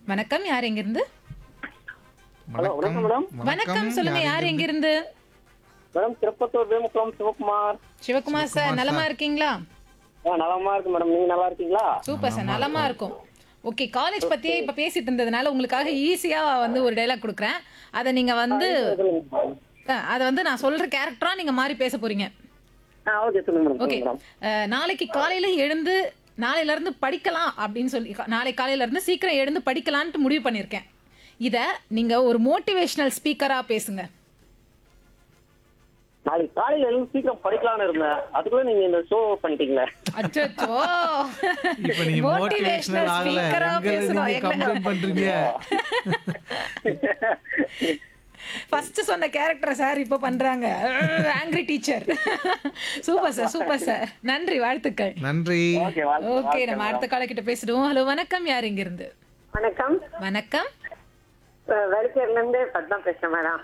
வணக்கம் யார் எங்கிருந்து ஹலோ வணக்கம் மேடம் வணக்கம் சொல்லுங்க யார் எங்கிருந்து மேடம் திருப்பத்தூர் வேமுக்குளம் சிவகுமார் சிவகுமார் சார் நலமா இருக்கீங்களா ஆ நலமா இருக்கு மேடம் நீங்க நல்லா இருக்கீங்களா சூப்பர் சார் நலமா இருக்கும் ஓகே காலேஜ் பத்தியே இப்ப பேசிட்டு இருந்ததுனால உங்களுக்காக ஈஸியா வந்து ஒரு டைலாக் கொடுக்குறேன் அதை நீங்க வந்து அஹ், அதை வந்து நான் சொல்ற கேரக்டரா நீங்க மாறி பேச போறீங்க ஆ ஓகே சொல்லுங்க மேடம் ஓகே சொல்லுங்க மேடம் நாளைக்கு காலையில எழுந்து நாளையில இருந்து படிக்கலாம் அப்படின்னு சொல்லி நாளை காலையில இருந்து சீக்கிரம் எழுந்து படிக்கலான்ட்டு முடிவு பண்ணியிருக்கேன் இத நீங்க ஒரு மோட்டிவேஷனல் ஸ்பீக்கரா பேசுங்க நாளைக்கு காலையில எழுந்து சீக்கிரம் படிக்கலாம்னு இருந்தேன் அதுக்குள்ள நீங்க இந்த ஷோ பண்ணிட்டீங்களே அச்சோ இப்ப நீங்க மோட்டிவேஷனல் ஆகல எங்களை நீங்க கம்ப்ளைண்ட் பண்றீங்க ஃபர்ஸ்ட் சொன்ன கேரக்டர் சார் இப்போ பண்றாங்க angry teacher super sir super sir நன்றி வாழ்த்துக்கள் நன்றி ஓகே ஓகே நம்ம அடுத்த கால கிட்ட பேசிடுவோம் ஹலோ வணக்கம் யார் இங்க இருந்து வணக்கம் வணக்கம் வரிசையில இருந்து பத்மா பேசுறேன் மேடம்